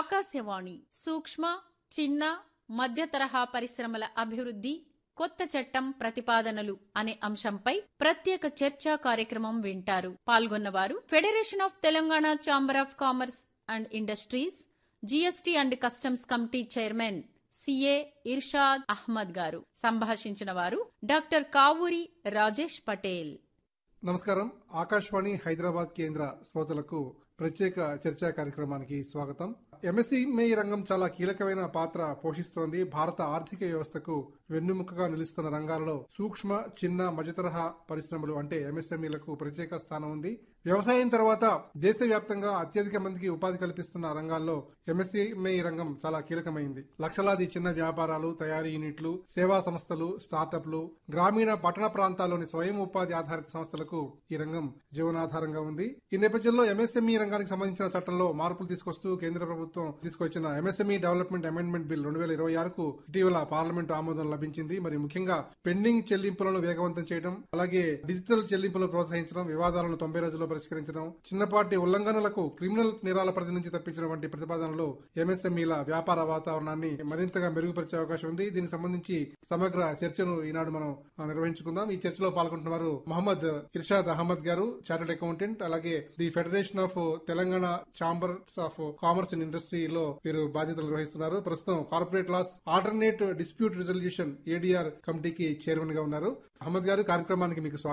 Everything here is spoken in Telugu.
ఆకాశవాణి సూక్ష్మ చిన్న మధ్య తరహా పరిశ్రమల అభివృద్ధి కొత్త చట్టం ప్రతిపాదనలు అనే అంశంపై ప్రత్యేక చర్చా కార్యక్రమం వింటారు పాల్గొన్నవారు federation of Telangana chamber of commerce and industries GST and customs committee chairman CA Irshad Ahmed garu సంభాషించిన వారు డాక్టర్ కావూరి రాజేష్ పటేల్ నమస్కారం ఆకాశవాణి హైదరాబాద్ కేంద్ర శ్రోతలకు ప్రత్యేక చర్చా కార్యక్రమానికి స్వాగతం ఎంఎస్ఎంఈ రంగం చాలా కీలకమైన పాత్ర పోషిస్తోంది భారత ఆర్థిక వ్యవస్థకు వెన్నుముకగా నిలుస్తున్న రంగాలలో సూక్ష్మ చిన్న మధ్యతరహా పరిశ్రమలు అంటే ఎంఎస్ఎంఈలకు ప్రత్యేక స్థానం ఉంది వ్యవసాయం తర్వాత దేశవ్యాప్తంగా అత్యధిక మందికి ఉపాధి కల్పిస్తున్న రంగాల్లో ఎంఎస్ఎంఈ రంగం చాలా కీలకమైంది లక్షలాది చిన్న వ్యాపారాలు తయారీ యూనిట్లు సేవా సంస్థలు స్టార్టప్లు గ్రామీణ పట్టణ ప్రాంతాల్లోని స్వయం ఉపాధి ఆధారిత సంస్థలకు ఈ రంగం జీవనాధారంగా ఉంది ఈ నేపథ్యంలో ఎంఎస్ఎంఈ రంగానికి సంబంధించిన చట్టంలో మార్పులు తీసుకొస్తూ కేంద్ర ప్రభుత్వం తీసుకొచ్చిన ఎంఎస్ఎంఈ డెవలప్మెంట్ అమెండ్మెంట్ బిల్ రెండు వేల ఇరవై ఆరుకు ఇటీవల పార్లమెంట్ ఆమోదం లభించింది మరి ముఖ్యంగా పెండింగ్ చెల్లింపులను వేగవంతం చేయడం అలాగే డిజిటల్ చెల్లింపులను ప్రోత్సహించడం వివాదాలను తొంభై రోజుల్లో పరిష్కరించడం చిన్నపాటి ఉల్లంఘనలకు క్రిమినల్ నేరాల పరిధి నుంచి తప్పించడం వంటి ప్రతిపాదనలు ఎంఎస్ఎంఈల వ్యాపార వాతావరణాన్ని మరింతగా మెరుగుపరిచే అవకాశం ఉంది దీనికి సంబంధించి సమగ్ర చర్చను ఈనాడు మనం ఆ, నిర్వహించుకుందాం ఈ చర్చలో పాల్గొంటున్న వారు మహమ్మద్ ఇర్షాద్ అహ్మద్ గారు చార్టెడ్ అకౌంటెంట్ అలాగే the federation of Telangana chambers of commerce and ఇండస్ట్రీలో వీరు బాధ్యతలు నిర్వహిస్తున్నారు ప్రస్తుతం corporate laws alternate dispute resolution ADR కమిటీకి చైర్మన్ గా ఉన్నారు అహ్మద్ గారు కార్యక్రమానికి మీకు స్వాగతం